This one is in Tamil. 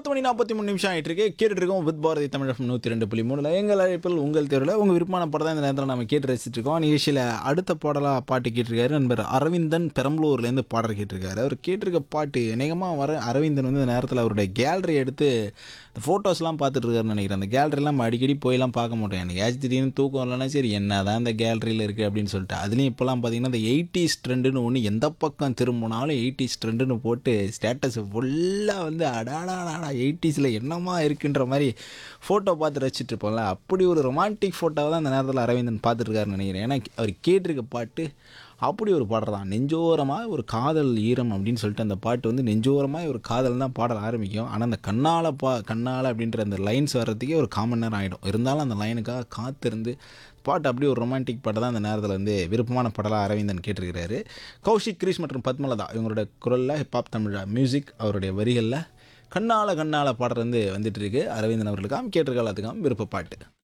பத்து மணி நாற்பத்தி மூணு நிமிஷம் ஆயிட்டு இருக்கு கேட்டுட்டு இருக்கோம் வித் பாரதி தமிழகம் நூற்றி ரெண்டு புள்ளி மூணுல எங்கள் அழைப்பில் உங்கள் தேர்வில் உங்கள் விருப்பமான படம் தான் இந்த நேரத்தில் நம்ம கேட்டு ரசிச்சுட்டு இருக்கோம் நிகழ்ச்சியில் அடுத்த பாடலாக பாட்டு கேட்டிருக்காரு நண்பர் அரவிந்தன் பெரம்பலூர்லேருந்து பாடல் கேட்டிருக்காரு அவர் கேட்டிருக்க பாட்டு அநேகமாக வர அரவிந்தன் வந்து இந்த நேரத்தில் அவருடைய கேலரி எடுத்து இந்த ஃபோட்டோஸ்லாம் பார்த்துட்டு இருக்காருன்னு நினைக்கிறேன் அந்த கேலரிலாம் நம்ம அடிக்கடி போயெல்லாம் பார்க்க மாட்டோம் எனக்கு ஏதாச்சும் திடீர்னு தூக்கம் இல்லைன்னா சரி என்ன தான் இந்த கேலரியில் இருக்குது அப்படின்னு சொல்லிட்டு அதுலேயும் இப்போலாம் பார்த்தீங்கன்னா இந்த எயிட்டிஸ் ட்ரெண்டுன்னு ஒன்று எந்த பக்கம் திரும்பினாலும் எயிட்டிஸ் ட்ரெண்டுன்னு போட்டு ஸ்டேட்டஸ் ஃபுல்லாக வந்து அடாடாடா எயிட்டிஸில் என்னமா இருக்குன்ற மாதிரி ஃபோட்டோ பார்த்து ரசிச்சிட்டு இருப்போம்ல அப்படி ஒரு ரொமான்டிக் ஃபோட்டோவை தான் இந்த நேரத்தில் அரவிந்தன் பார்த்துருக்காருன்னு நினைக்கிறேன் ஏன்னா அவர் கேட்டிருக்க பாட்டு அப்படி ஒரு பாடல் தான் நெஞ்சோரமாக ஒரு காதல் ஈரம் அப்படின்னு சொல்லிட்டு அந்த பாட்டு வந்து நெஞ்சோரமாக ஒரு காதல் தான் பாடல் ஆரம்பிக்கும் ஆனால் அந்த கண்ணால் பா கண்ணால் அப்படின்ற அந்த லைன்ஸ் வர்றதுக்கே ஒரு காமன் நேரம் ஆகிடும் இருந்தாலும் அந்த லைனுக்காக காத்திருந்து பாட்டு அப்படியே ஒரு ரொமான்டிக் பாட்டு தான் அந்த நேரத்தில் வந்து விருப்பமான பாடலாக அரவிந்தன் கேட்டிருக்கிறாரு கௌஷிக் கிரீஷ் மற்றும் பத்மலதா இவங்களோட குரலில் ஹிப்ஹாப் தமிழா மியூசிக் அவருடைய வரிகளில் கண்ணால கண்ணால பாடுறது வந்து வந்துட்டு இருக்கு அரவிந்தன் அவர்களுக்காம் கேட்டிருக்காலத்துக்காம் விருப்ப பாட்டு